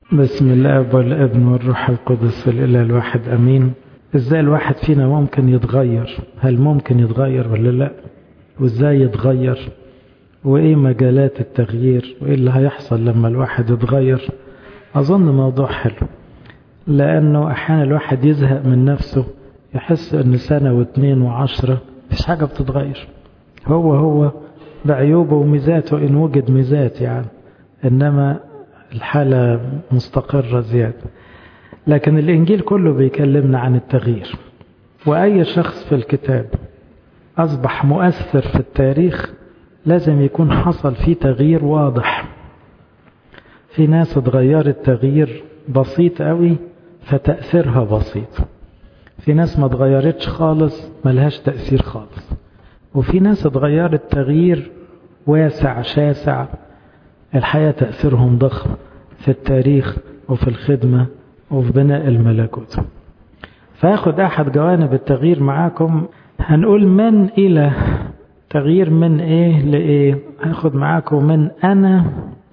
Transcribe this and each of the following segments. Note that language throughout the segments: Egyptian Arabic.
بسم الله والابن والروح القدس الإله الواحد أمين إزاي الواحد فينا ممكن يتغير هل ممكن يتغير ولا لا وإزاي يتغير وإيه مجالات التغيير وإيه اللي هيحصل لما الواحد يتغير أظن موضوع حلو لأنه أحيانا الواحد يزهق من نفسه يحس أن سنة واثنين وعشرة مفيش حاجة بتتغير هو هو بعيوبه وميزاته إن وجد ميزات يعني إنما الحالة مستقرة زيادة لكن الإنجيل كله بيكلمنا عن التغيير وأي شخص في الكتاب أصبح مؤثر في التاريخ لازم يكون حصل فيه تغيير واضح في ناس اتغيرت تغيير بسيط قوي فتأثيرها بسيط في ناس ما اتغيرتش خالص ملهاش تأثير خالص وفي ناس اتغيرت تغيير واسع شاسع الحياة تأثيرهم ضخم في التاريخ وفي الخدمة وفي بناء الملكوت فاخد أحد جوانب التغيير معاكم هنقول من إلى تغيير من إيه لإيه هاخد معاكم من أنا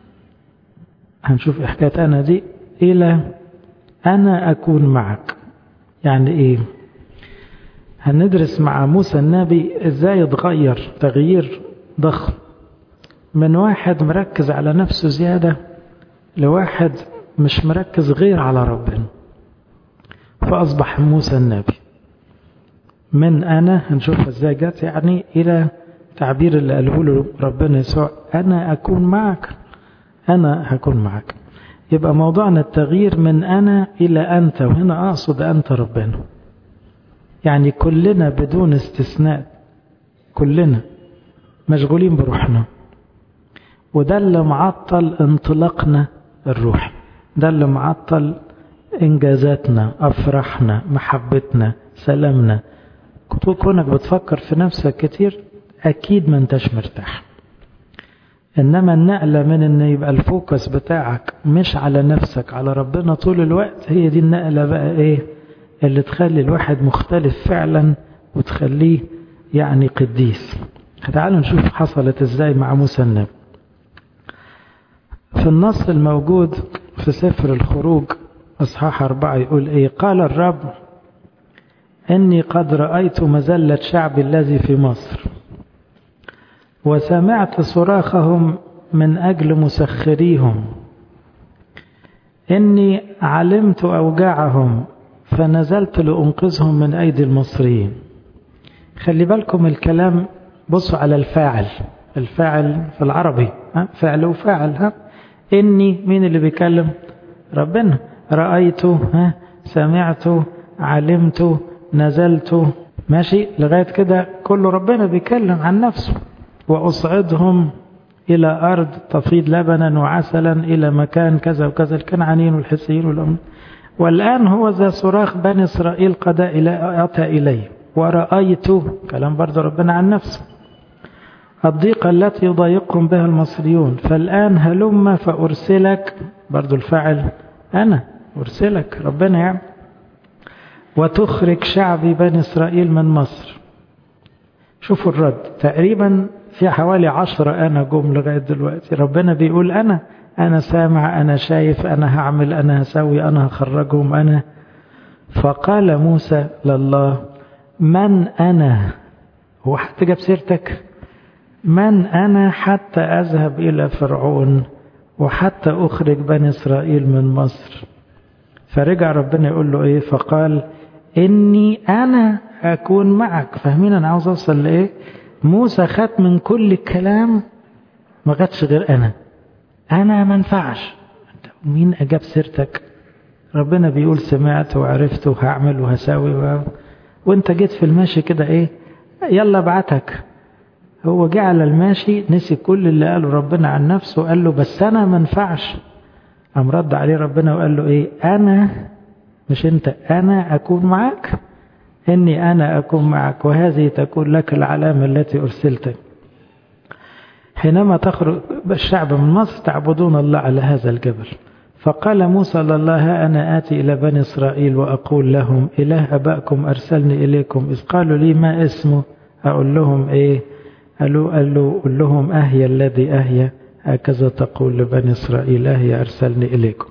هنشوف حكاية أنا دي إلى أنا أكون معك يعني إيه هندرس مع موسى النبي إزاي يتغير تغيير ضخم من واحد مركز على نفسه زيادة لواحد مش مركز غير على ربنا فأصبح موسى النبي من أنا هنشوف ازاي جت يعني إلى تعبير اللي قاله له ربنا يسوع أنا أكون معك أنا هكون معك يبقى موضوعنا التغيير من أنا إلى أنت وهنا أقصد أنت ربنا يعني كلنا بدون استثناء كلنا مشغولين بروحنا وده اللي معطل انطلاقنا الروحي ده اللي معطل انجازاتنا افراحنا محبتنا سلامنا كونك بتفكر في نفسك كتير اكيد ما انتش مرتاح انما النقلة من ان يبقى الفوكس بتاعك مش على نفسك على ربنا طول الوقت هي دي النقلة بقى ايه اللي تخلي الواحد مختلف فعلا وتخليه يعني قديس تعالوا نشوف حصلت ازاي مع موسى النبي في النص الموجود في سفر الخروج اصحاح أربعة يقول ايه قال الرب إني قد رأيت مزلة شعبي الذي في مصر وسمعت صراخهم من أجل مسخريهم إني علمت أوجاعهم فنزلت لأنقذهم من أيدي المصريين خلي بالكم الكلام بصوا على الفاعل الفاعل في العربي ها فعل وفاعل ها إني مين اللي بيكلم ربنا رأيت ها سمعت علمت نزلت ماشي لغاية كده كله ربنا بيكلم عن نفسه وأصعدهم إلى أرض تفيض لبنا وعسلا إلى مكان كذا وكذا الكنعانيين والحسيين والأم والآن هو ذا صراخ بني إسرائيل قد أتى إلي ورأيت كلام برضه ربنا عن نفسه الضيقة التي يضايقهم بها المصريون فالآن هلم فأرسلك برضو الفاعل أنا أرسلك ربنا يعني وتخرج شعبي بني إسرائيل من مصر شوفوا الرد تقريبا في حوالي عشرة أنا جم لغاية دلوقتي ربنا بيقول أنا أنا سامع أنا شايف أنا هعمل أنا هسوي أنا هخرجهم أنا فقال موسى لله من أنا هو حتى جاب سيرتك من أنا حتى أذهب إلى فرعون وحتى أخرج بني إسرائيل من مصر فرجع ربنا يقول له إيه فقال إني أنا أكون معك فاهمين أنا عاوز أوصل لإيه موسى خد من كل الكلام ما خدش غير أنا أنا ما ينفعش مين أجاب سيرتك ربنا بيقول سمعت وعرفت وهعمل وهساوي و... وانت جيت في الماشي كده ايه يلا ابعتك هو جه على الماشي نسي كل اللي قاله ربنا عن نفسه وقال له بس انا ما انفعش قام رد عليه ربنا وقال له ايه انا مش انت انا اكون معك اني انا اكون معك وهذه تكون لك العلامه التي ارسلتك حينما تخرج الشعب من مصر تعبدون الله على هذا الجبل فقال موسى لله أنا آتي إلى بني إسرائيل وأقول لهم إله أبائكم أرسلني إليكم إذ قالوا لي ما اسمه أقول لهم إيه قالوا قال له قل لهم أهيا الذي أهيا هكذا تقول لبني إسرائيل أهيا أرسلني إليكم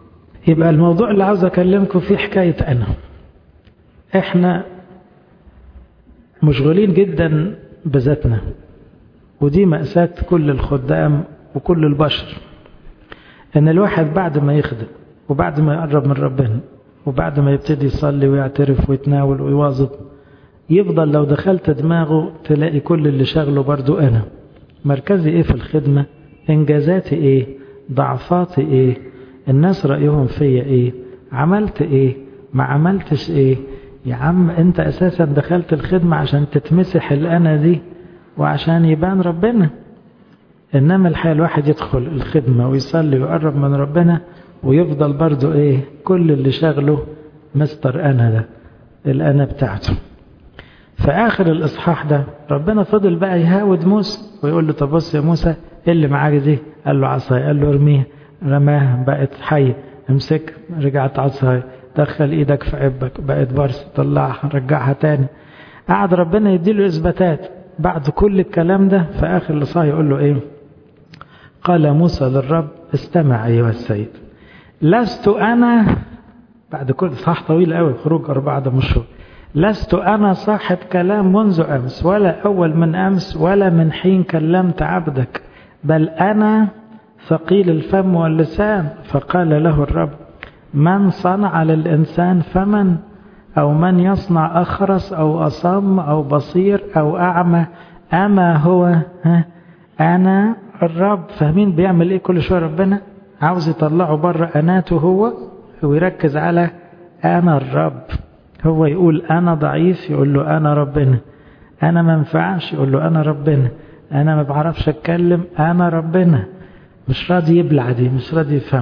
يبقى الموضوع اللي عاوز أكلمكم فيه حكاية أنا إحنا مشغولين جدا بذاتنا ودي مأساة كل الخدام وكل البشر ان الواحد بعد ما يخدم وبعد ما يقرب من ربنا وبعد ما يبتدي يصلي ويعترف ويتناول ويواظب يفضل لو دخلت دماغه تلاقي كل اللي شغله برضو انا مركزي ايه في الخدمة انجازاتي ايه ضعفاتي ايه الناس رأيهم فيا ايه عملت ايه ما عملتش ايه يا عم انت اساسا دخلت الخدمة عشان تتمسح الانا دي وعشان يبان ربنا انما الحقيقة الواحد يدخل الخدمة ويصلي ويقرب من ربنا ويفضل برضو ايه كل اللي شغله مستر انا ده الانا بتاعته في اخر الاصحاح ده ربنا فضل بقى يهاود موسى ويقول له طب بص يا موسى ايه اللي معاك دي قال له عصاي قال له ارميها رماها بقت حية امسك رجعت عصاي دخل ايدك في عبك بقت برص طلعها رجعها تاني قعد ربنا يديله اثباتات بعد كل الكلام ده في اخر الاصحاح يقول له ايه قال موسى للرب استمع ايها السيد لست انا بعد كل صح طويل قوي خروج أربعة ده مشهور لست أنا صاحب كلام منذ أمس ولا أول من أمس ولا من حين كلمت عبدك بل أنا ثقيل الفم واللسان فقال له الرب من صنع للإنسان فمن أو من يصنع أخرس أو أصم أو بصير أو أعمى أما هو ها أنا الرب فاهمين بيعمل إيه كل شوية ربنا عاوز يطلعه بره أناته هو ويركز على أنا الرب هو يقول أنا ضعيف يقول له أنا ربنا أنا ما ينفعش يقول له أنا ربنا أنا ما بعرفش أتكلم أنا ربنا مش راضي يبلع دي مش راضي يفهم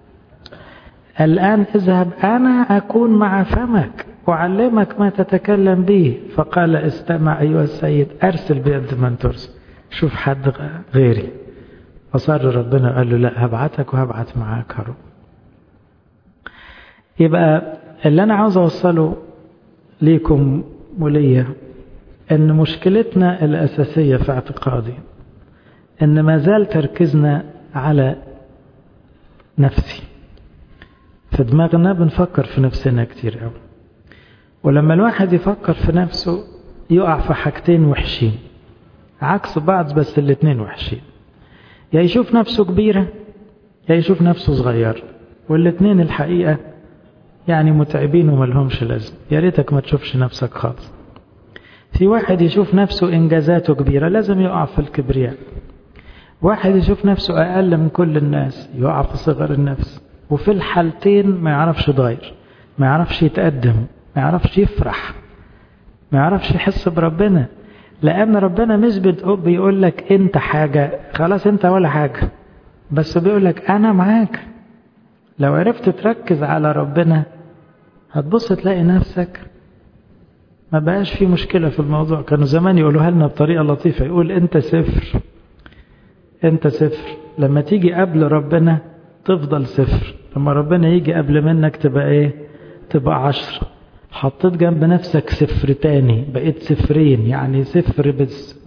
الآن اذهب أنا أكون مع فمك أعلمك ما تتكلم به فقال استمع أيها السيد أرسل بيد من ترسل شوف حد غيري فصار ربنا قال له لا هبعتك وهبعت معاك هارون يبقى اللي أنا عاوز أوصله ليكم وليا أن مشكلتنا الأساسية في اعتقادي أن ما زال تركيزنا على نفسي في دماغنا بنفكر في نفسنا كتير قوي ولما الواحد يفكر في نفسه يقع في حاجتين وحشين عكس بعض بس الاتنين وحشين يا يشوف نفسه كبيرة يا يشوف نفسه صغير والاتنين الحقيقة يعني متعبين وملهمش لازم يا ريتك ما تشوفش نفسك خالص في واحد يشوف نفسه إنجازاته كبيرة لازم يقع في الكبرياء واحد يشوف نفسه أقل من كل الناس يقع في صغر النفس وفي الحالتين ما يعرفش يتغير ما يعرفش يتقدم ما يعرفش يفرح ما يعرفش يحس بربنا لأن ربنا مش بيقول لك أنت حاجة خلاص أنت ولا حاجة بس بيقول لك أنا معاك لو عرفت تركز على ربنا هتبص تلاقي نفسك ما بقاش في مشكلة في الموضوع كانوا زمان يقولوها لنا بطريقة لطيفة يقول أنت صفر أنت صفر لما تيجي قبل ربنا تفضل صفر لما ربنا يجي قبل منك تبقى إيه تبقى عشر حطيت جنب نفسك صفر تاني بقيت صفرين يعني صفر بس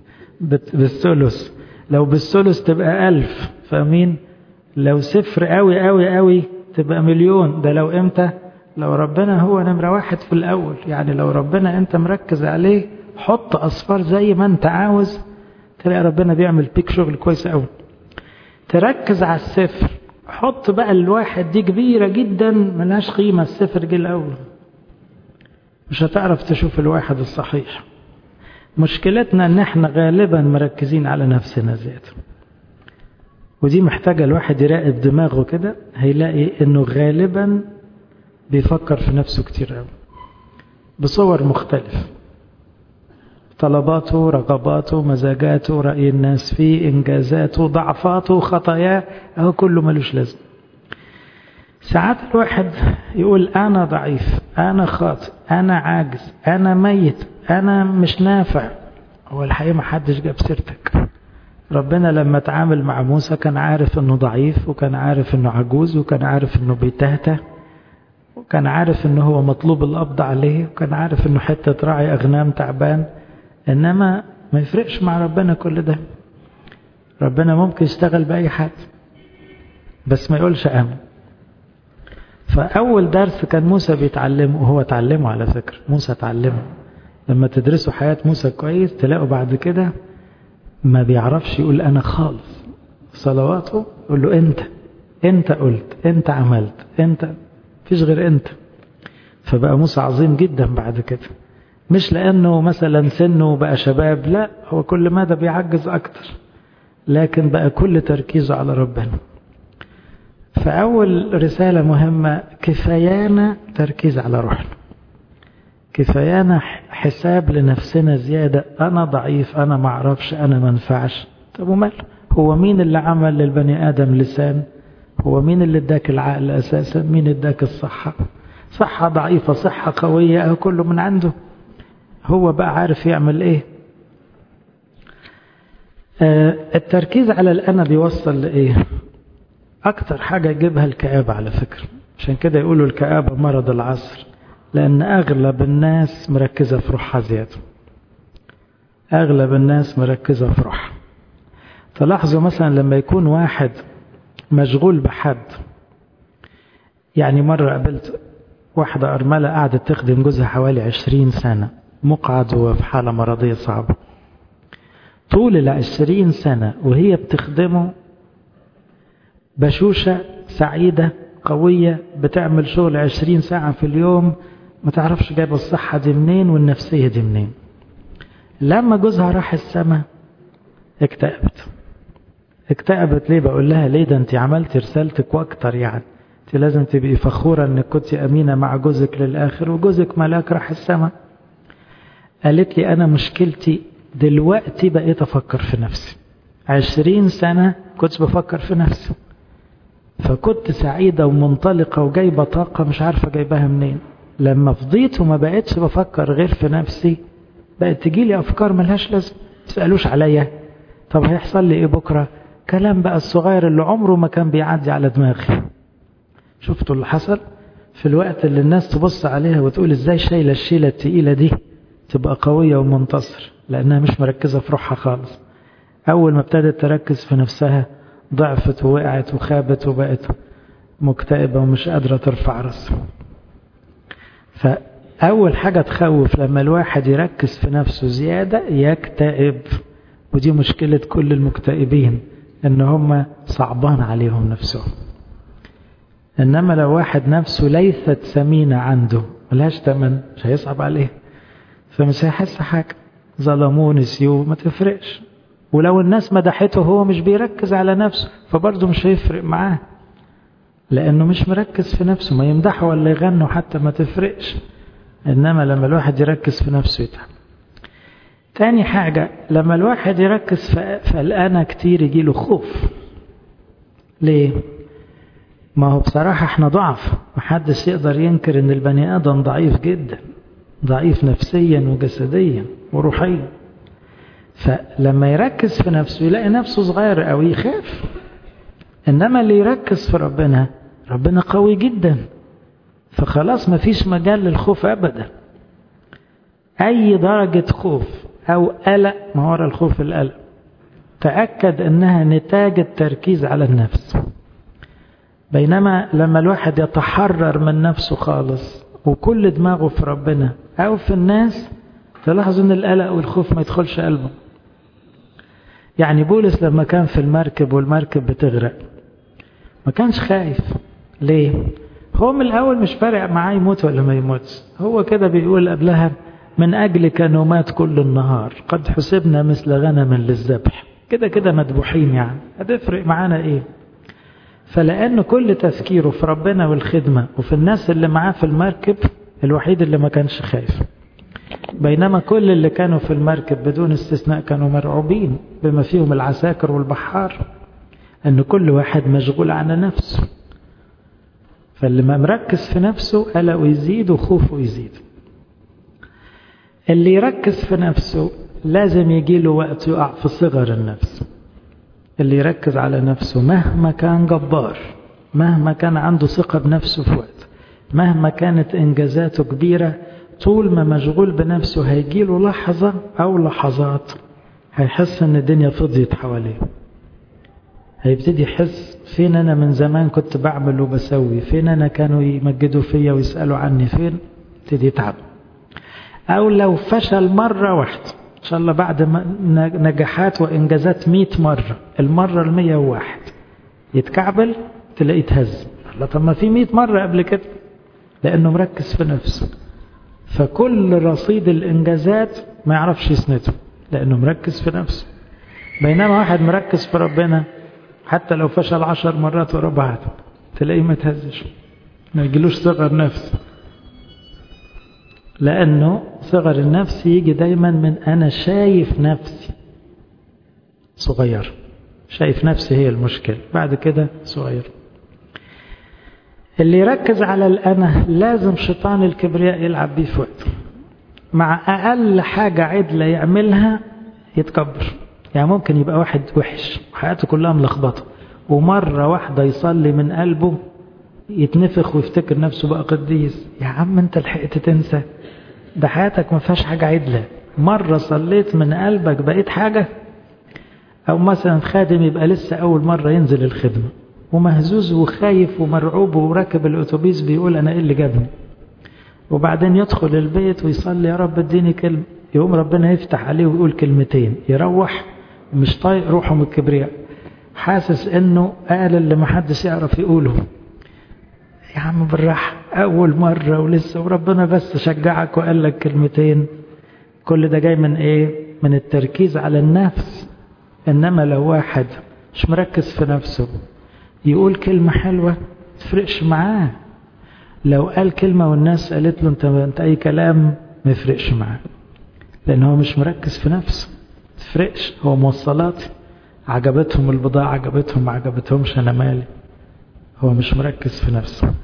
بالثلث لو بالثلث تبقى ألف فاهمين لو صفر قوي قوي قوي تبقى مليون ده لو امتى لو ربنا هو نمرة واحد في الأول يعني لو ربنا أنت مركز عليه حط أصفار زي ما أنت عاوز تلاقي ربنا بيعمل بيك شغل كويس قوي تركز على الصفر حط بقى الواحد دي كبيرة جدا ملهاش قيمة الصفر جه الأول مش هتعرف تشوف الواحد الصحيح مشكلتنا ان احنا غالبا مركزين على نفسنا زيادة ودي محتاجة الواحد يراقب دماغه كده هيلاقي انه غالبا بيفكر في نفسه كتير قوي بصور مختلفة طلباته رغباته مزاجاته رأي الناس فيه إنجازاته ضعفاته خطاياه أهو كله ملوش لازم ساعات الواحد يقول أنا ضعيف أنا خاطئ أنا عاجز أنا ميت أنا مش نافع هو الحقيقة ما حدش جاب سيرتك ربنا لما تعامل مع موسى كان عارف انه ضعيف وكان عارف انه عجوز وكان عارف انه بيتهته وكان عارف انه هو مطلوب القبض عليه وكان عارف انه حتة راعي اغنام تعبان انما ما يفرقش مع ربنا كل ده ربنا ممكن يشتغل بأي حد بس ما يقولش امن فأول درس كان موسى بيتعلمه وهو اتعلمه على فكرة موسى اتعلمه لما تدرسوا حياة موسى كويس تلاقوا بعد كده ما بيعرفش يقول أنا خالص صلواته يقول له أنت أنت قلت أنت عملت أنت فيش غير أنت فبقى موسى عظيم جدا بعد كده مش لأنه مثلا سنه بقى شباب لا هو كل مدى بيعجز أكتر لكن بقى كل تركيزه على ربنا فأول رسالة مهمة كفايانا تركيز على روحنا كفايانا حساب لنفسنا زيادة أنا ضعيف أنا معرفش أنا منفعش طب ومال هو مين اللي عمل للبني آدم لسان هو مين اللي اداك العقل أساسا مين اداك الصحة صحة ضعيفة صحة قوية كله من عنده هو بقى عارف يعمل ايه آه التركيز على الأنا بيوصل لإيه أكتر حاجة يجيبها الكآبة على فكرة عشان كده يقولوا الكآبة مرض العصر لأن أغلب الناس مركزة في روحها زيادة أغلب الناس مركزة في روحها تلاحظوا مثلا لما يكون واحد مشغول بحد يعني مرة قابلت واحدة أرملة قعدت تخدم جوزها حوالي عشرين سنة مقعد وفي حالة مرضية صعبة طول العشرين سنة وهي بتخدمه بشوشة سعيدة قوية بتعمل شغل عشرين ساعة في اليوم ما تعرفش جايبه الصحة دي منين والنفسية دي منين لما جوزها راح السماء اكتئبت اكتئبت ليه بقول لها ليه ده انت عملتي رسالتك واكتر يعني انت لازم تبقي فخورة انك كنت امينة مع جوزك للاخر وجوزك ملاك راح السماء قالت لي انا مشكلتي دلوقتي بقيت افكر في نفسي عشرين سنة كنت بفكر في نفسي فكنت سعيدة ومنطلقة وجايبة طاقة مش عارفة جايبها منين لما فضيت وما بقتش بفكر غير في نفسي بقت تجيلي أفكار ملهاش لازم تسألوش عليا طب هيحصل لي إيه بكرة كلام بقى الصغير اللي عمره ما كان بيعدي على دماغي شفتوا اللي حصل في الوقت اللي الناس تبص عليها وتقول ازاي شايلة الشيلة التقيلة دي تبقى قوية ومنتصر لأنها مش مركزة في روحها خالص أول ما ابتدت تركز في نفسها ضعفت ووقعت وخابت وبقت مكتئبة ومش قادرة ترفع راسها فأول حاجة تخوف لما الواحد يركز في نفسه زيادة يكتئب ودي مشكلة كل المكتئبين ان هم صعبان عليهم نفسهم انما لو واحد نفسه ليست ثمينة عنده ملهاش تمن مش هيصعب عليه فمش هيحس حاجة ظلموه نسيوه ما تفرقش ولو الناس مدحته هو مش بيركز على نفسه فبرضه مش هيفرق معاه لأنه مش مركز في نفسه ما يمدحه ولا يغنوا حتى ما تفرقش إنما لما الواحد يركز في نفسه يتعب تاني حاجة لما الواحد يركز في الأنا كتير يجيله خوف ليه؟ ما هو بصراحة احنا ضعف محدش يقدر ينكر ان البني آدم ضعيف جدا ضعيف نفسيا وجسديا وروحيا فلما يركز في نفسه يلاقي نفسه صغير قوي يخاف انما اللي يركز في ربنا ربنا قوي جدا فخلاص ما فيش مجال للخوف ابدا اي درجة خوف او قلق ما ورا الخوف القلق تأكد انها نتاج التركيز على النفس بينما لما الواحد يتحرر من نفسه خالص وكل دماغه في ربنا او في الناس تلاحظوا ان القلق والخوف ما يدخلش قلبه يعني بولس لما كان في المركب والمركب بتغرق ما كانش خايف ليه هو من الاول مش فارق معاه يموت ولا ما يموتش هو كده بيقول قبلها من اجلك نومات كل النهار قد حسبنا مثل غنم للذبح كده كده مذبوحين يعني هتفرق معانا ايه فلأن كل تفكيره في ربنا والخدمة وفي الناس اللي معاه في المركب الوحيد اللي ما كانش خايف بينما كل اللي كانوا في المركب بدون استثناء كانوا مرعوبين بما فيهم العساكر والبحار أن كل واحد مشغول عن نفسه فاللي ما مركز في نفسه قلقه يزيد وخوفه يزيد اللي يركز في نفسه لازم يجي له وقت يقع في صغر النفس اللي يركز على نفسه مهما كان جبار مهما كان عنده ثقة بنفسه في وقت مهما كانت إنجازاته كبيرة طول ما مشغول بنفسه هيجي له لحظة أو لحظات هيحس إن الدنيا فضيت حواليه هيبتدي يحس فين أنا من زمان كنت بعمل وبسوي فين أنا كانوا يمجدوا فيا ويسألوا عني فين يبتدي يتعب أو لو فشل مرة واحدة إن شاء الله بعد نجاحات وإنجازات مئة مرة المرة المية وواحد يتكعبل تلاقيه تهز الله طب ما في مئة مرة قبل كده لأنه مركز في نفسه فكل رصيد الإنجازات ما يعرفش يسنده لأنه مركز في نفسه بينما واحد مركز في ربنا حتى لو فشل عشر مرات ورا بعض تلاقيه ما تهزش ما يجيلوش صغر نفس لأنه صغر النفس يجي دايما من أنا شايف نفسي صغير شايف نفسي هي المشكلة بعد كده صغير اللي يركز على الأنا لازم شيطان الكبرياء يلعب بيه في وقته مع أقل حاجة عدلة يعملها يتكبر يعني ممكن يبقى واحد وحش حياته كلها ملخبطة ومرة واحدة يصلي من قلبه يتنفخ ويفتكر نفسه بقى قديس يا عم انت لحقت تنسى ده حياتك ما فيهاش حاجة عدلة مرة صليت من قلبك بقيت حاجة أو مثلا خادم يبقى لسه أول مرة ينزل الخدمة ومهزوز وخايف ومرعوب وراكب الأتوبيس بيقول أنا إيه اللي جابني وبعدين يدخل البيت ويصلي يا رب اديني كلمة يقوم ربنا يفتح عليه ويقول كلمتين يروح مش طايق روحه من الكبرياء حاسس انه قال اللي محدش يعرف يقوله يا عم بالراحة أول مرة ولسه وربنا بس شجعك وقال لك كلمتين كل ده جاي من إيه؟ من التركيز على النفس إنما لو واحد مش مركز في نفسه يقول كلمة حلوة تفرقش معاه لو قال كلمة والناس قالت له أنت, أنت أي كلام ما يفرقش معاه لأن هو مش مركز في نفسه تفرقش هو موصلات عجبتهم البضاعة عجبتهم ما عجبتهمش أنا مالي هو مش مركز في نفسه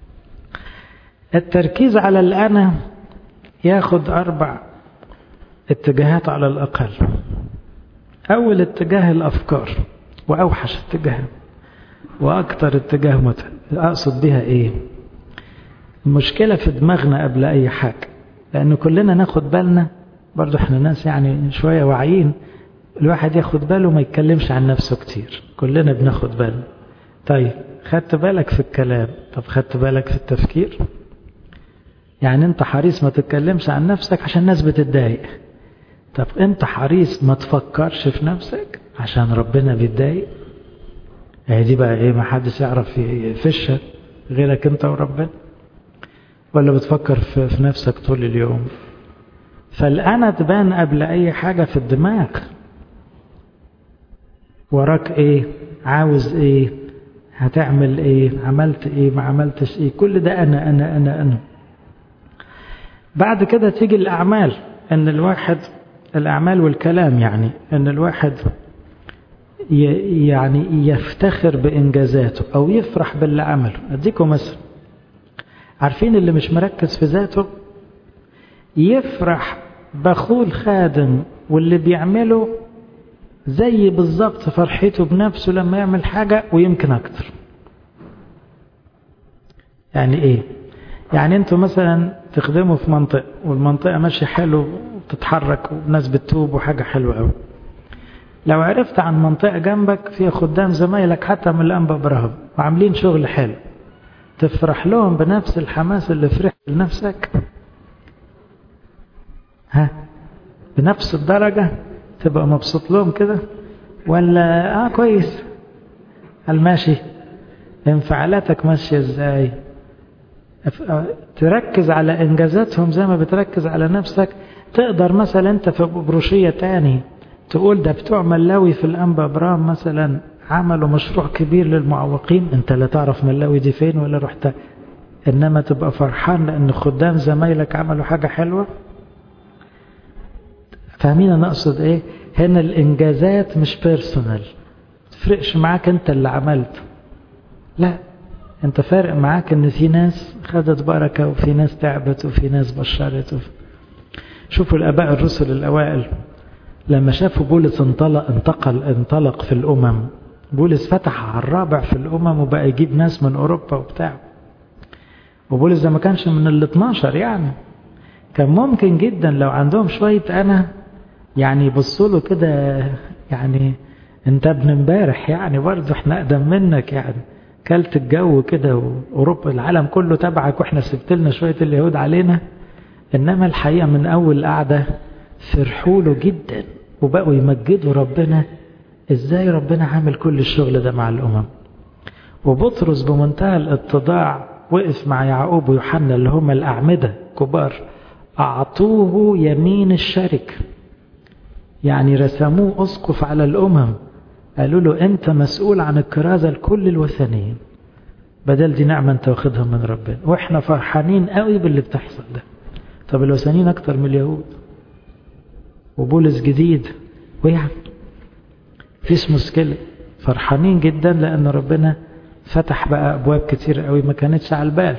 التركيز على الأنا ياخد أربع اتجاهات على الأقل أول اتجاه الأفكار وأوحش اتجاه وأكثر اتجاه متعب أقصد بها إيه المشكلة في دماغنا قبل أي حاجة لأن كلنا ناخد بالنا برضو احنا ناس يعني شوية واعيين الواحد ياخد باله ما يتكلمش عن نفسه كتير كلنا بناخد بالنا طيب خدت بالك في الكلام طب خدت بالك في التفكير يعني انت حريص ما تتكلمش عن نفسك عشان الناس بتتضايق طب انت حريص ما تفكرش في نفسك عشان ربنا بيتضايق هي دي بقى ايه ما حدش يعرف يفشها غيرك انت وربنا ولا بتفكر في, في نفسك طول اليوم فالأنا تبان قبل أي حاجة في الدماغ وراك ايه عاوز ايه هتعمل ايه عملت ايه ما عملتش ايه كل ده انا انا انا انا بعد كده تيجي الاعمال ان الواحد الاعمال والكلام يعني ان الواحد يعني يفتخر بانجازاته او يفرح باللي عمله اديكم مثل عارفين اللي مش مركز في ذاته يفرح بخول خادم واللي بيعمله زي بالظبط فرحته بنفسه لما يعمل حاجة ويمكن أكتر يعني إيه يعني أنتوا مثلا تخدموا في منطقة والمنطقة ماشية حلو وتتحرك والناس بتتوب وحاجة حلوة قوي لو عرفت عن منطقة جنبك فيها خدام زمايلك حتى من الأنبا إبراهيم وعاملين شغل حلو تفرح لهم بنفس الحماس اللي فرحت لنفسك ها بنفس الدرجة تبقى مبسوط لهم كده ولا اه كويس الماشي انفعالاتك ماشية ازاي تركز على انجازاتهم زي ما بتركز على نفسك تقدر مثلا انت في بروشية تاني تقول ده بتوع ملاوي في الانبا ابرام مثلا عملوا مشروع كبير للمعوقين انت لا تعرف ملاوي دي فين ولا رحت انما تبقى فرحان لان خدام زمايلك عملوا حاجة حلوة فاهمين انا اقصد ايه هنا الانجازات مش بيرسونال تفرقش معاك انت اللي عملت لا انت فارق معاك ان في ناس خدت بركة وفي ناس تعبت وفي ناس بشرت وفي شوفوا الاباء الرسل الاوائل لما شافوا بولس انطلق انتقل انطلق في الامم بولس فتح على الرابع في الامم وبقى يجيب ناس من اوروبا وبتاع وبولس ده ما كانش من ال 12 يعني كان ممكن جدا لو عندهم شوية انا يعني يبصوا له كده يعني انت ابن امبارح يعني برضه احنا اقدم منك يعني كلت الجو كده واوروبا العالم كله تبعك واحنا سبت لنا شويه اليهود علينا انما الحقيقه من اول قعده فرحوا له جدا وبقوا يمجدوا ربنا ازاي ربنا عامل كل الشغل ده مع الامم وبطرس بمنتهى الاتضاع وقف مع يعقوب ويوحنا اللي هم الاعمده كبار اعطوه يمين الشركه يعني رسموه اسقف على الامم قالوا له انت مسؤول عن الكرازه لكل الوثنيين بدل دي نعمه انت واخدها من ربنا واحنا فرحانين قوي باللي بتحصل ده طب الوثنيين اكتر من اليهود وبولس جديد ويعني فيش مشكله فرحانين جدا لان ربنا فتح بقى ابواب كتير قوي ما كانتش على البال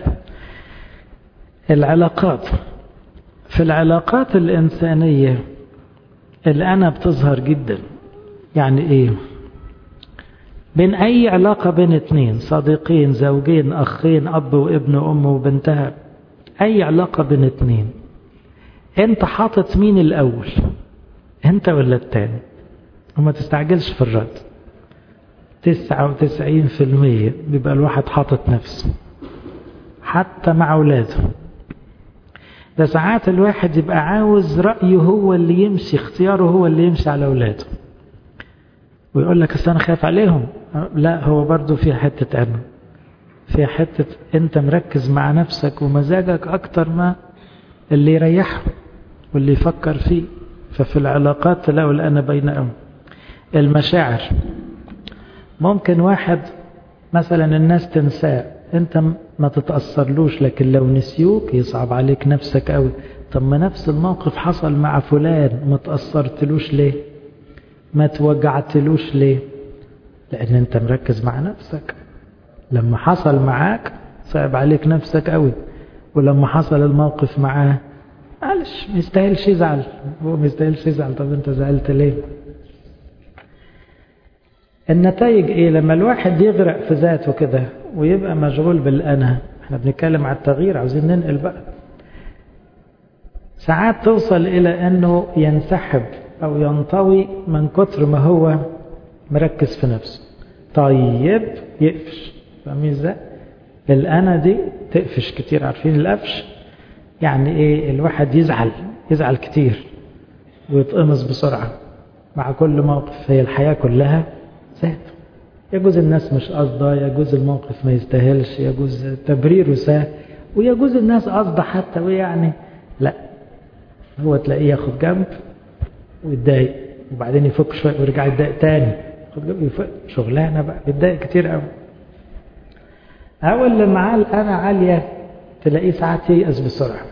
العلاقات في العلاقات الانسانيه الأنا بتظهر جدا يعني إيه بين أي علاقة بين اتنين صديقين زوجين أخين أب وابن وأم وبنتها أي علاقة بين اتنين أنت حاطط مين الأول أنت ولا التاني وما تستعجلش في الرد تسعة وتسعين في المية بيبقى الواحد حاطط نفسه حتى مع أولاده ده ساعات الواحد يبقى عاوز رأيه هو اللي يمشي اختياره هو اللي يمشي على أولاده ويقول لك أصل أنا خايف عليهم لا هو برضو في حتة أنا في حتة أنت مركز مع نفسك ومزاجك أكتر ما اللي يريحه واللي يفكر فيه ففي العلاقات تلاقوا الأنا بينهم المشاعر ممكن واحد مثلا الناس تنساه انت ما تتأثرلوش لكن لو نسيوك يصعب عليك نفسك قوي طب ما نفس الموقف حصل مع فلان ما تأثرتلوش ليه ما توجعتلوش ليه لان انت مركز مع نفسك لما حصل معاك صعب عليك نفسك قوي ولما حصل الموقف معاه معلش ما يستاهلش يزعل هو ما يستاهلش يزعل طب انت زعلت ليه النتائج ايه لما الواحد يغرق في ذاته كده ويبقى مشغول بالانا احنا بنتكلم على التغيير عاوزين ننقل بقى ساعات توصل الى انه ينسحب او ينطوي من كتر ما هو مركز في نفسه طيب يقفش فاهمين ازاي الانا دي تقفش كتير عارفين القفش يعني ايه الواحد يزعل يزعل كتير ويتقمص بسرعه مع كل موقف هي الحياه كلها ذات يجوز الناس مش قصده يجوز الموقف ما يستاهلش يجوز تبريره سهل ويجوز الناس قصده حتى ويعني لا هو تلاقيه ياخد جنب ويتضايق وبعدين يفك شويه ويرجع يتضايق تاني ياخد جنب يفك شغلانه بقى بيتضايق كتير قوي او اللي معاه الانا عاليه تلاقيه ساعات ييأس بسرعه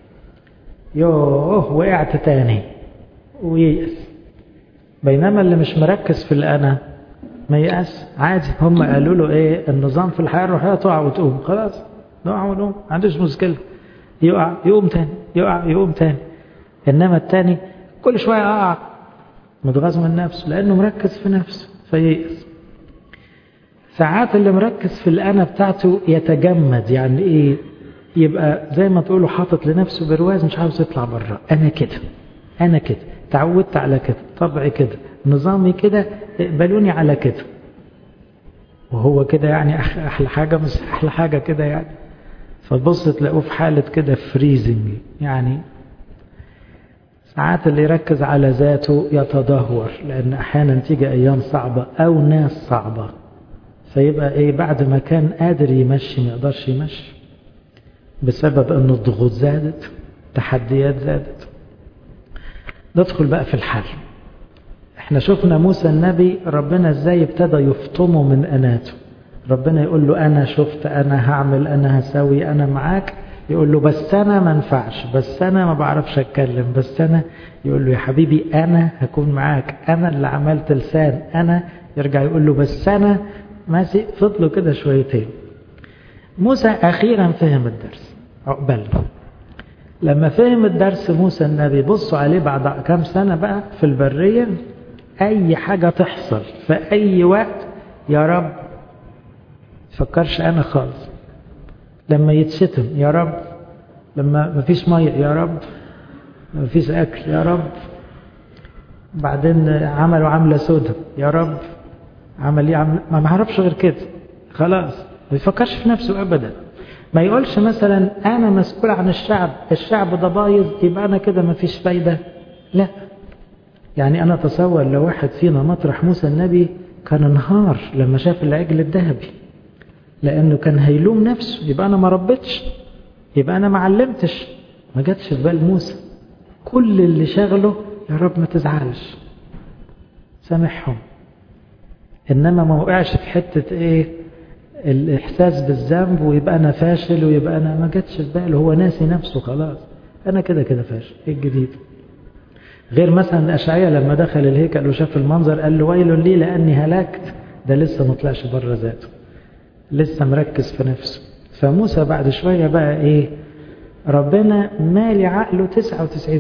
يوه وقعت تاني وييأس بينما اللي مش مركز في الانا ما يأس عادي هم قالوا له ايه النظام في الحياة الروحية تقع وتقوم خلاص نقع ونقوم ما عندوش مشكلة يقع يقوم تاني يقع يقوم تاني انما التاني كل شوية اقع متغاظ من نفسه لانه مركز في نفسه فييأس ساعات اللي مركز في الأنا بتاعته يتجمد يعني ايه يبقى زي ما تقولوا حاطط لنفسه برواز مش عاوز يطلع بره انا كده انا كده تعودت على كده طبعي كده نظامي كده اقبلوني على كده وهو كده يعني احلى حاجة مش احلى حاجة كده يعني فتبص تلاقوه في حالة كده فريزنج يعني ساعات اللي يركز على ذاته يتدهور لان احيانا تيجي ايام صعبة او ناس صعبة فيبقى ايه بعد ما كان قادر يمشي ما يقدرش يمشي بسبب ان الضغوط زادت تحديات زادت ندخل بقى في الحل احنا شفنا موسى النبي ربنا ازاي ابتدى يفطمه من اناته ربنا يقول له انا شفت انا هعمل انا هسوي انا معاك يقول له بس انا ما انفعش بس انا ما بعرفش اتكلم بس انا يقول له يا حبيبي انا هكون معاك انا اللي عملت لسان انا يرجع يقول له بس انا ماشي فضلوا كده شويتين موسى اخيرا فهم الدرس عقبال لما فهم الدرس موسى النبي بصوا عليه بعد كام سنة بقى في البرية أي حاجة تحصل في أي وقت يا رب فكرش أنا خالص لما يتشتم يا رب لما مفيش مية يا رب مفيش أكل يا رب بعدين عملوا عملة سودة يا رب عمل ايه عمل ما معرفش غير كده خلاص ما بيفكرش في نفسه ابدا ما يقولش مثلا انا مسؤول عن الشعب الشعب ده بايظ يبقى انا كده ما فيش فايده لا يعني انا اتصور لو واحد فينا مطرح موسى النبي كان انهار لما شاف العجل الذهبي لانه كان هيلوم نفسه يبقى انا ما ربيتش يبقى انا ما علمتش ما جاتش في بال موسى كل اللي شغله يا رب ما تزعلش سامحهم انما ما وقعش في حته ايه الاحساس بالذنب ويبقى انا فاشل ويبقى انا ما جاتش في باله هو ناسي نفسه خلاص انا كده كده فاشل ايه الجديد غير مثلا اشعياء لما دخل الهيكل وشاف المنظر قال له ويل لي لاني هلكت ده لسه ما طلعش بره ذاته لسه مركز في نفسه فموسى بعد شويه بقى ايه ربنا مالي عقله 99%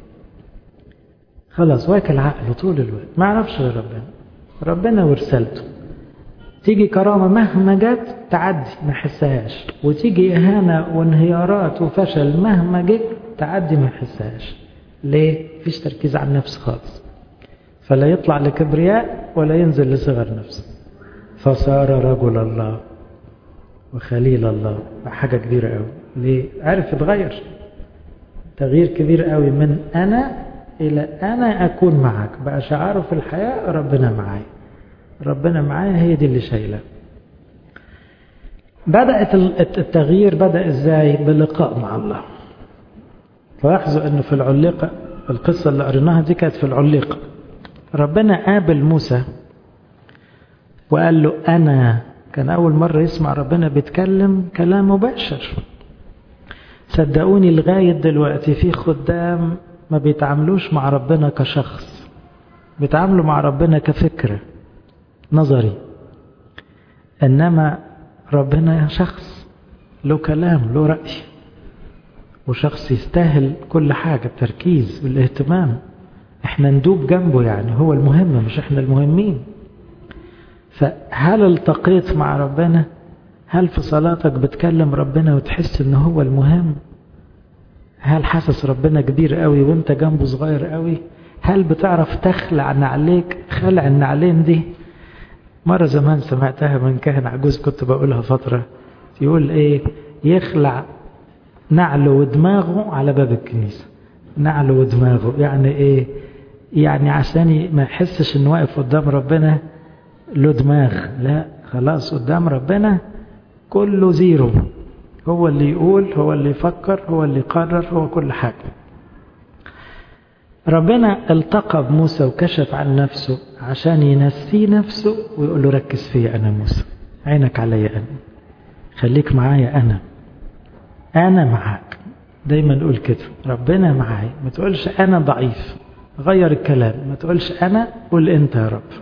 خلاص واكل عقله طول الوقت ما عرفش غير ربنا ربنا ورسالته تيجي كرامة مهما جت تعدي ما يحسهاش وتيجي إهانة وانهيارات وفشل مهما جت تعدي ما يحسهاش ليه؟ فيش تركيز على النفس خالص فلا يطلع لكبرياء ولا ينزل لصغر نفس فصار رجل الله وخليل الله حاجة كبيرة قوي ليه؟ عارف يتغير تغيير كبير قوي من أنا إلى أنا أكون معك بقى شعاره في الحياة ربنا معايا ربنا معايا هي دي اللي شايله بدأت التغيير بدأ ازاي بلقاء مع الله فلاحظوا انه في العليقة القصة اللي قريناها دي كانت في العليقة ربنا قابل موسى وقال له أنا كان أول مرة يسمع ربنا بيتكلم كلام مباشر صدقوني لغاية دلوقتي في خدام ما بيتعاملوش مع ربنا كشخص بيتعاملوا مع ربنا كفكره نظري إنما ربنا شخص له كلام له رأي وشخص يستاهل كل حاجة التركيز والاهتمام احنا ندوب جنبه يعني هو المهم مش احنا المهمين فهل التقيت مع ربنا هل في صلاتك بتكلم ربنا وتحس ان هو المهم هل حاسس ربنا كبير قوي وانت جنبه صغير قوي هل بتعرف تخلع نعليك خلع النعلين دي مرة زمان سمعتها من كاهن عجوز كنت بقولها فترة يقول ايه يخلع نعله ودماغه على باب الكنيسة نعله ودماغه يعني ايه يعني عشان ما يحسش انه واقف قدام ربنا له دماغ لا خلاص قدام ربنا كله زيرو هو اللي يقول هو اللي يفكر هو اللي يقرر هو كل حاجة ربنا التقى بموسى وكشف عن نفسه عشان ينسيه نفسه ويقول له ركز فيا أنا موسى عينك عليا أنا خليك معايا أنا أنا معاك دايما نقول كده ربنا معايا ما تقولش أنا ضعيف غير الكلام ما تقولش أنا قول أنت يا رب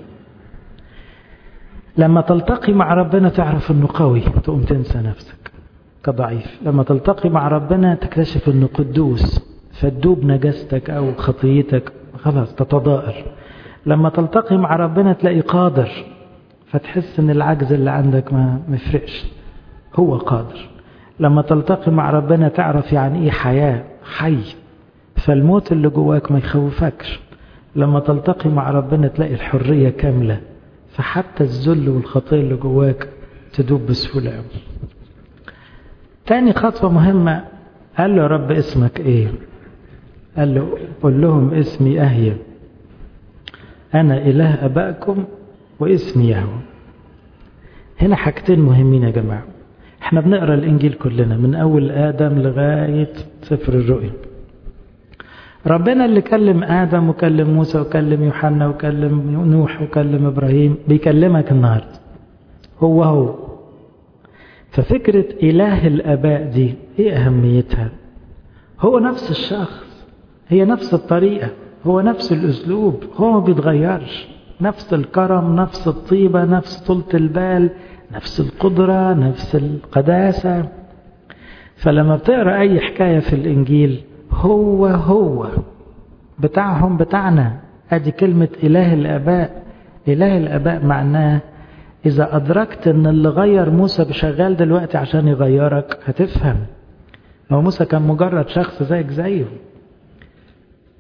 لما تلتقي مع ربنا تعرف أنه قوي تقوم تنسى نفسك كضعيف لما تلتقي مع ربنا تكتشف أنه قدوس فتدوب نجاستك أو خطيتك خلاص تتضائر لما تلتقي مع ربنا تلاقي قادر فتحس ان العجز اللي عندك ما مفرقش هو قادر لما تلتقي مع ربنا تعرف يعني ايه حياة حي فالموت اللي جواك ما يخوفكش لما تلتقي مع ربنا تلاقي الحرية كاملة فحتى الذل والخطية اللي جواك تدوب بسهولة قوي تاني خطوة مهمة قال له يا رب اسمك ايه قال له قل لهم اسمي أهيا أنا إله أبائكم واسمي يهوه هنا حاجتين مهمين يا جماعة احنا بنقرأ الإنجيل كلنا من أول آدم لغاية سفر الرؤيا ربنا اللي كلم آدم وكلم موسى وكلم يوحنا وكلم نوح وكلم إبراهيم بيكلمك النهاردة هو هو ففكرة إله الآباء دي إيه أهميتها هو نفس الشخص هي نفس الطريقة هو نفس الأسلوب هو ما بيتغيرش نفس الكرم نفس الطيبة نفس طولة البال نفس القدرة نفس القداسة فلما بتقرأ أي حكاية في الإنجيل هو هو بتاعهم بتاعنا أدي كلمة إله الآباء إله الآباء معناه إذا أدركت أن اللي غير موسى بشغال دلوقتي عشان يغيرك هتفهم هو موسى كان مجرد شخص زيك زيه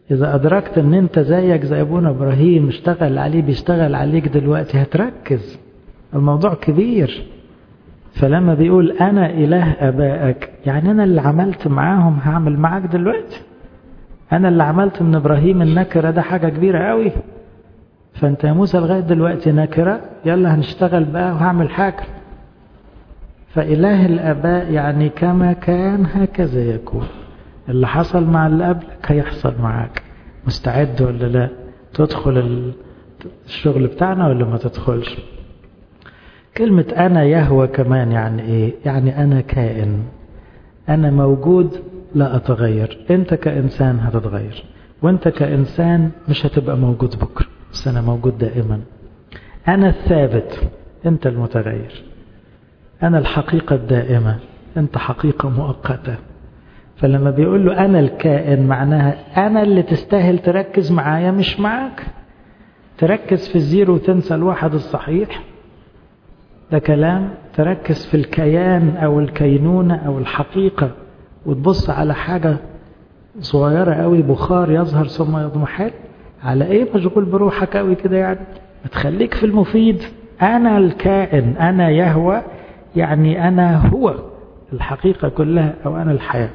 إذا أدركت أن أنت زيك زي أبونا إبراهيم اشتغل عليه بيشتغل عليك دلوقتي هتركز الموضوع كبير فلما بيقول أنا إله أبائك يعني أنا اللي عملت معاهم هعمل معاك دلوقتي أنا اللي عملت من إبراهيم النكرة ده حاجة كبيرة قوي فأنت يا موسى لغاية دلوقتي نكرة يلا هنشتغل بقى وهعمل حاجة فإله الآباء يعني كما كان هكذا يكون اللي حصل مع اللي قبلك هيحصل معاك مستعد ولا لا تدخل الشغل بتاعنا ولا ما تدخلش كلمة أنا يهوى كمان يعني إيه يعني أنا كائن أنا موجود لا أتغير أنت كإنسان هتتغير وأنت كإنسان مش هتبقى موجود بكرة بس أنا موجود دائما أنا الثابت أنت المتغير أنا الحقيقة الدائمة أنت حقيقة مؤقتة فلما بيقول له أنا الكائن معناها أنا اللي تستاهل تركز معايا مش معاك تركز في الزيرو وتنسى الواحد الصحيح ده كلام تركز في الكيان أو الكينونة أو الحقيقة وتبص على حاجة صغيرة قوي بخار يظهر ثم يضمحل على ايه مشغول بروحك قوي كده يعني تخليك في المفيد انا الكائن انا يهوى يعني انا هو الحقيقة كلها او انا الحياة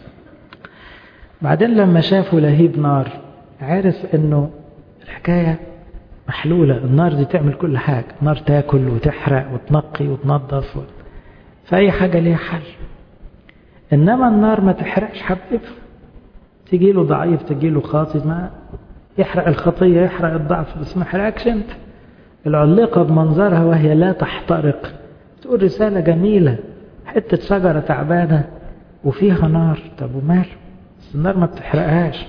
بعدين لما شافوا لهيب نار عرف انه الحكاية محلولة النار دي تعمل كل حاجة النار تاكل وتحرق وتنقي وتنظف و... فأي حاجة ليها حل إنما النار ما تحرقش حبيبه تجي له ضعيف تجي له خاطي ما يحرق الخطية يحرق الضعف بس ما يحرقكش انت العلقة بمنظرها وهي لا تحترق تقول رسالة جميلة حتة شجرة تعبانة وفيها نار طب وماله بس النار ما بتحرقهاش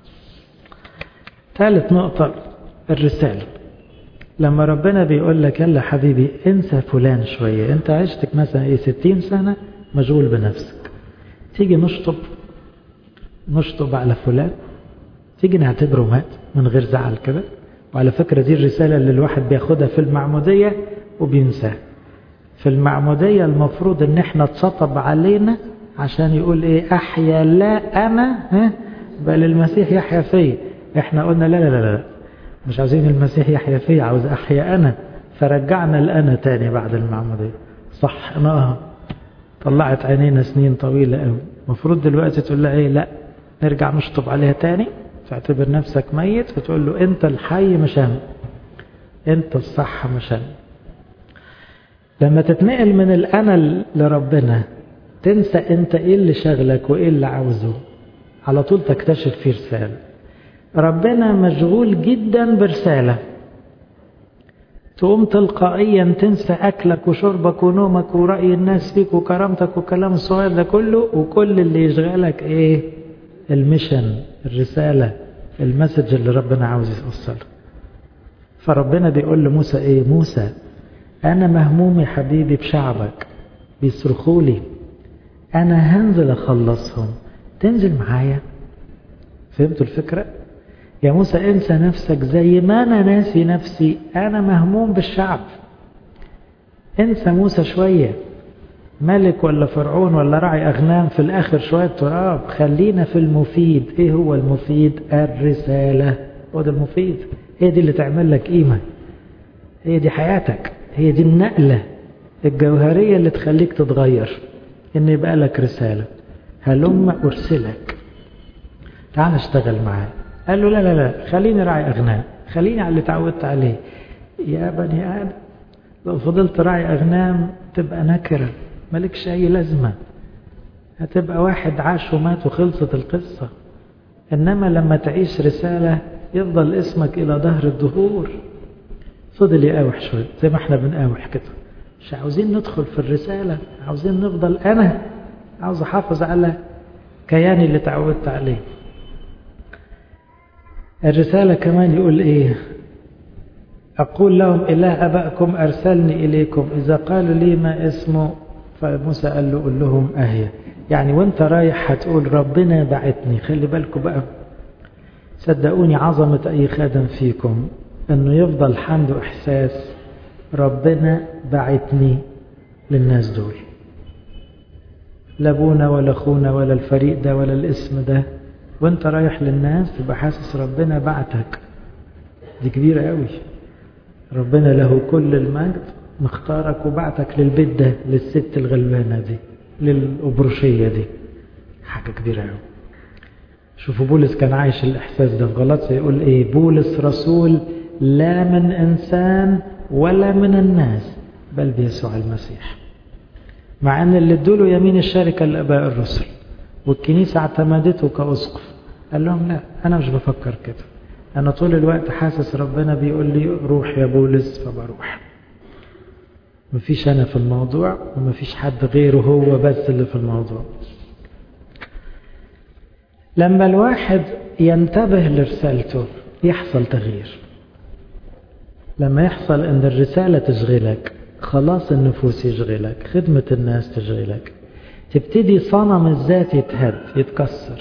ثالث نقطة الرسالة لما ربنا بيقول لك يلا حبيبي انسى فلان شوية انت عشتك مثلا ايه ستين سنة مشغول بنفسك تيجي نشطب نشطب على فلان تيجي نعتبره مات من غير زعل كده وعلى فكرة دي الرسالة اللي الواحد بياخدها في المعمودية وبينساها في المعمودية المفروض ان احنا اتسطب علينا عشان يقول ايه احيا لا انا ها بل المسيح يحيا فيا احنا قلنا لا لا لا لا مش عاوزين المسيح يحيا فيا عاوز احيا انا فرجعنا الانا تاني بعد المعمودية صحناها طلعت عينينا سنين طويلة قوي المفروض دلوقتي تقول لها ايه لا نرجع نشطب عليها تاني تعتبر نفسك ميت وتقول له انت الحي مش انا انت الصح مش انا لما تتنقل من الانا لربنا تنسى انت ايه اللي شغلك وايه اللي عاوزه على طول تكتشف فيه رسالة ربنا مشغول جدا برسالة تقوم تلقائيا تنسى أكلك وشربك ونومك ورأي الناس فيك وكرامتك والكلام الصغير ده كله وكل اللي يشغلك ايه المشن الرسالة المسج اللي ربنا عاوز يوصله فربنا بيقول لموسى ايه موسى انا مهموم يا حبيبي بشعبك بيصرخوا لي انا هنزل اخلصهم تنزل معايا فهمتوا الفكرة يا موسى انسى نفسك زي ما انا ناسي نفسي انا مهموم بالشعب انسى موسى شوية ملك ولا فرعون ولا راعي أغنام في الآخر شوية تراب خلينا في المفيد إيه هو المفيد الرسالة هو ده المفيد هي دي اللي تعمل لك قيمة هي دي حياتك هي دي النقلة الجوهرية اللي تخليك تتغير إن يبقى لك رسالة هلم أرسلك تعال اشتغل معاه قال له لا لا لا خليني راعي أغنام خليني على اللي تعودت عليه يا بني آدم لو فضلت راعي أغنام تبقى نكرة مالكش أي لازمة هتبقى واحد عاش ومات وخلصت القصة إنما لما تعيش رسالة يفضل اسمك إلى ظهر الدهور فضل يقاوح شوية زي ما احنا بنقاوح كده مش عاوزين ندخل في الرسالة عاوزين نفضل أنا عاوز أحافظ على كياني اللي تعودت عليه الرسالة كمان يقول إيه أقول لهم إله أبائكم أرسلني إليكم إذا قالوا لي ما اسمه فموسى قال له قول لهم أهي يعني وانت رايح هتقول ربنا بعتني خلي بالكم بقى صدقوني عظمة أي خادم فيكم أنه يفضل عنده إحساس ربنا بعتني للناس دول لا ابونا ولا اخونا ولا الفريق ده ولا الاسم ده وانت رايح للناس تبقى حاسس ربنا بعتك دي كبيرة قوي ربنا له كل المجد مختارك وبعتك للبيت ده للست الغلبانة دي للأبرشية دي حاجة كبيرة قوي شوفوا بولس كان عايش الإحساس ده في غلطة يقول إيه بولس رسول لا من إنسان ولا من الناس بل بيسوع المسيح مع أن اللي ادوله يمين الشركة لأباء الرسل والكنيسة اعتمدته كأسقف قال لهم لا أنا مش بفكر كده أنا طول الوقت حاسس ربنا بيقول لي روح يا بولس فبروح مفيش أنا في الموضوع ومفيش حد غيره هو بس اللي في الموضوع لما الواحد ينتبه لرسالته يحصل تغيير لما يحصل ان الرسالة تشغلك خلاص النفوس يشغلك خدمة الناس تشغلك تبتدي صنم الذات يتهد يتكسر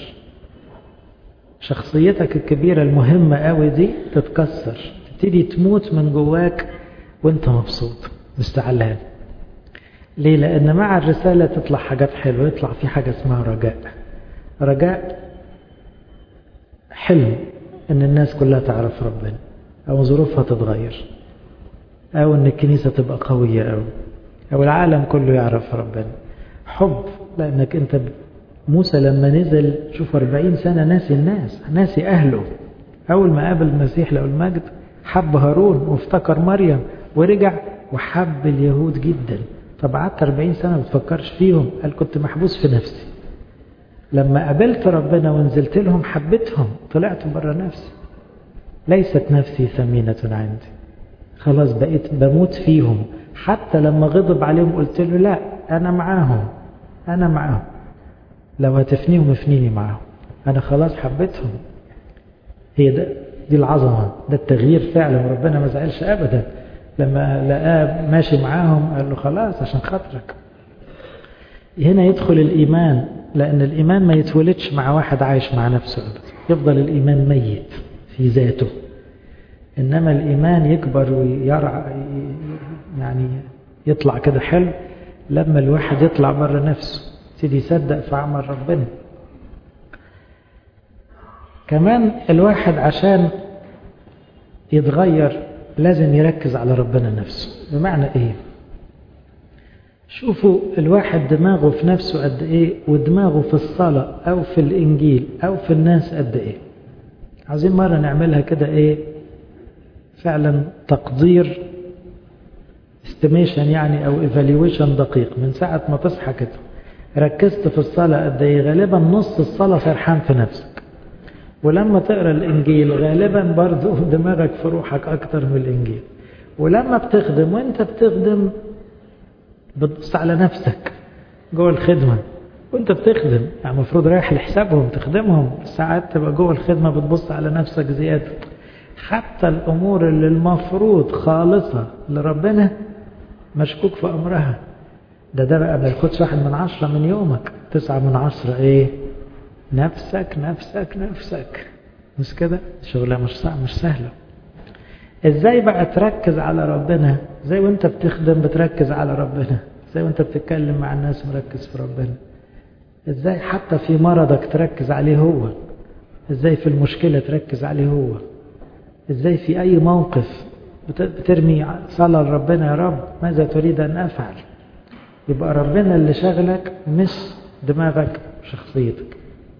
شخصيتك الكبيرة المهمة قوي دي تتكسر تبتدي تموت من جواك وانت مبسوط مستعلان ليه لان مع الرسالة تطلع حاجات حلوة يطلع في حاجة اسمها رجاء رجاء حلم ان الناس كلها تعرف ربنا او ظروفها تتغير او ان الكنيسة تبقى قوية او او العالم كله يعرف ربنا حب لانك انت موسى لما نزل شوف 40 سنة ناسي الناس ناسي اهله اول ما قابل المسيح له المجد حب هارون وافتكر مريم ورجع وحب اليهود جدا طب قعدت 40 سنة ما بتفكرش فيهم قال كنت محبوس في نفسي لما قابلت ربنا ونزلت لهم حبيتهم طلعت بره نفسي ليست نفسي ثمينة عندي خلاص بقيت بموت فيهم حتى لما غضب عليهم قلت له لا أنا معاهم أنا معاهم لو هتفنيهم افنيني معاهم أنا خلاص حبيتهم هي ده دي العظمة ده التغيير فعلا ربنا ما زعلش أبدا لما لقاه ماشي معاهم قال له خلاص عشان خاطرك هنا يدخل الإيمان لأن الإيمان ما يتولدش مع واحد عايش مع نفسه أبدا يفضل الإيمان ميت في ذاته إنما الإيمان يكبر ويرعى يعني يطلع كده حلو لما الواحد يطلع بره نفسه يبتدي يصدق في عمل ربنا كمان الواحد عشان يتغير لازم يركز على ربنا نفسه بمعنى ايه شوفوا الواحد دماغه في نفسه قد ايه ودماغه في الصلاة او في الانجيل او في الناس قد ايه عايزين مرة نعملها كده ايه فعلا تقدير استيميشن يعني او ايفالويشن دقيق من ساعة ما تصحى كده ركزت في الصلاة قد ايه غالبا نص الصلاة سرحان في نفسك ولما تقرا الانجيل غالبا برضو دماغك في روحك اكتر من الانجيل ولما بتخدم وانت بتخدم بتبص على نفسك جوه الخدمه وانت بتخدم يعني المفروض رايح لحسابهم تخدمهم ساعات تبقى جوه الخدمه بتبص على نفسك زياده حتى الامور اللي المفروض خالصه لربنا مشكوك في امرها ده ده بقى ما ياخدش واحد من عشرة من يومك تسعة من عشرة ايه نفسك نفسك نفسك مش كده شغلة مش صعب مش سهلة ازاي بقى تركز على ربنا زي وانت بتخدم بتركز على ربنا زي وانت بتتكلم مع الناس مركز في ربنا ازاي حتى في مرضك تركز عليه هو ازاي في المشكلة تركز عليه هو ازاي في اي موقف بترمي صلاة لربنا يا رب ماذا تريد ان افعل يبقى ربنا اللي شغلك مش دماغك شخصيتك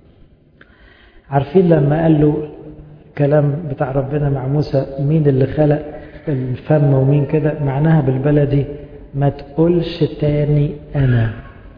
عارفين لما قال له كلام بتاع ربنا مع موسى مين اللي خلق الفم ومين كده معناها بالبلدي ما تقولش تاني أنا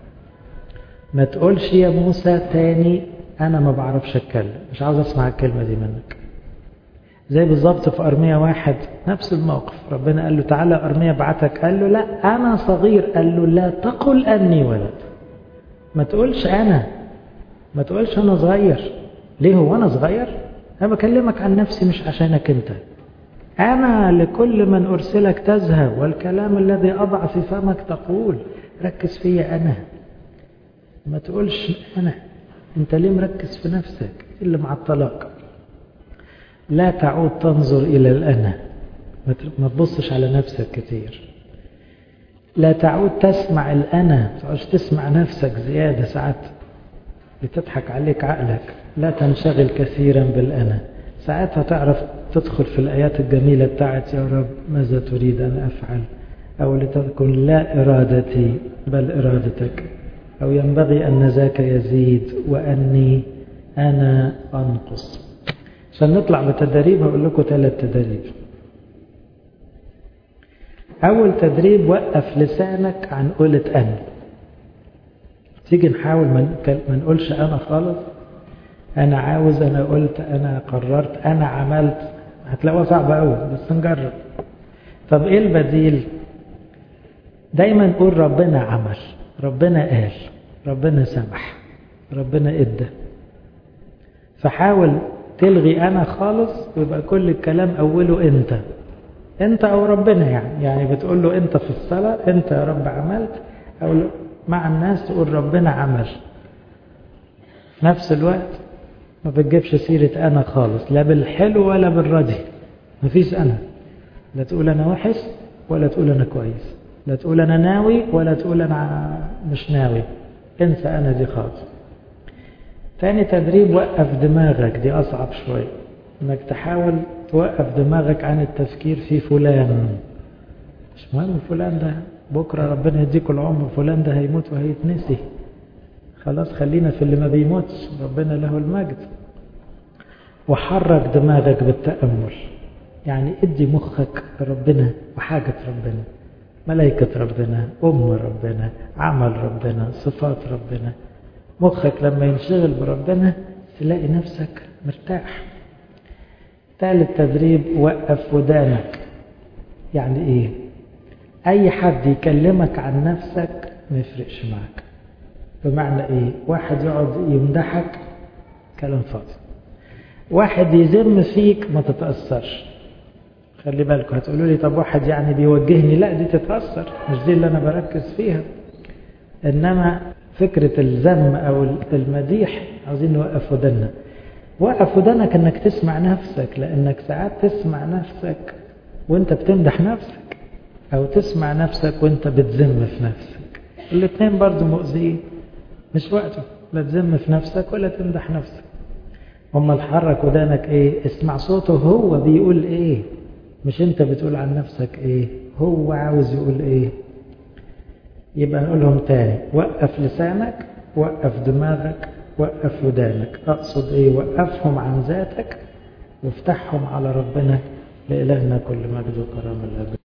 ما تقولش يا موسى تاني أنا ما بعرفش أتكلم مش عاوز أسمع الكلمة دي منك زي بالظبط في أرمية واحد نفس الموقف ربنا قال له تعالى أرمية بعتك قال له لا أنا صغير قال له لا تقل أني ولد ما تقولش أنا ما تقولش أنا صغير ليه هو أنا صغير أنا بكلمك عن نفسي مش عشانك أنت أنا لكل من أرسلك تذهب والكلام الذي أضع في فمك تقول ركز فيا أنا ما تقولش أنا أنت ليه مركز في نفسك اللي معطلك لا تعود تنظر إلى الأنا ما تبصش على نفسك كتير لا تعود تسمع الأنا ما تقعدش تسمع نفسك زيادة ساعات لتضحك عليك عقلك لا تنشغل كثيرا بالأنا ساعتها تعرف تدخل في الآيات الجميلة بتاعت يا رب ماذا تريد أن أفعل أو لتكن لا إرادتي بل إرادتك أو ينبغي أن ذاك يزيد وأني أنا أنقص عشان نطلع بتدريب هقول لكم ثلاث تدريب أول تدريب وقف لسانك عن قولة أنا تيجي نحاول ما نقولش أنا خالص أنا عاوز أنا قلت أنا قررت أنا عملت هتلاقوها صعبة أوي بس نجرب طب إيه البديل دايما نقول ربنا عمل ربنا قال ربنا سمح ربنا ادى فحاول تلغي انا خالص ويبقى كل الكلام اوله انت انت او ربنا يعني يعني بتقول له انت في الصلاة انت يا رب عملت او مع الناس تقول ربنا عمل في نفس الوقت ما بتجيبش سيرة انا خالص لا بالحلو ولا بالردي مفيش انا لا تقول انا وحش ولا تقول انا كويس لا تقول انا ناوي ولا تقول انا مش ناوي انسى انا دي خالص تاني تدريب وقف دماغك دي اصعب شوية انك تحاول توقف دماغك عن التفكير في فلان مش مهم فلان ده بكرة ربنا يديكوا العمر فلان ده هيموت وهيتنسي خلاص خلينا في اللي ما بيموتش ربنا له المجد وحرك دماغك بالتأمل يعني ادي مخك ربنا وحاجة ربنا ملائكة ربنا أم ربنا عمل ربنا صفات ربنا مخك لما ينشغل بربنا تلاقي نفسك مرتاح ثالث تدريب وقف ودانك يعني ايه اي حد يكلمك عن نفسك ما يفرقش معك بمعنى ايه واحد يقعد يمدحك كلام فاضي واحد يذم فيك ما تتأثرش خلي بالكم هتقولوا لي طب واحد يعني بيوجهني لا دي تتأثر مش دي اللي أنا بركز فيها إنما فكرة الذم أو المديح عاوزين نوقف ودنا وقف ودنك إنك تسمع نفسك لأنك ساعات تسمع نفسك وأنت بتمدح نفسك أو تسمع نفسك وأنت بتذم في نفسك الاثنين برضو مؤذيين مش وقته لا تذم في نفسك ولا تمدح نفسك أما تحرك ودانك إيه اسمع صوته هو بيقول إيه مش انت بتقول عن نفسك ايه هو عاوز يقول ايه يبقى نقولهم تاني وقف لسانك وقف دماغك وقف ودانك اقصد ايه وقفهم عن ذاتك وافتحهم على ربنا لإلهنا كل مجد وكرامة الأبد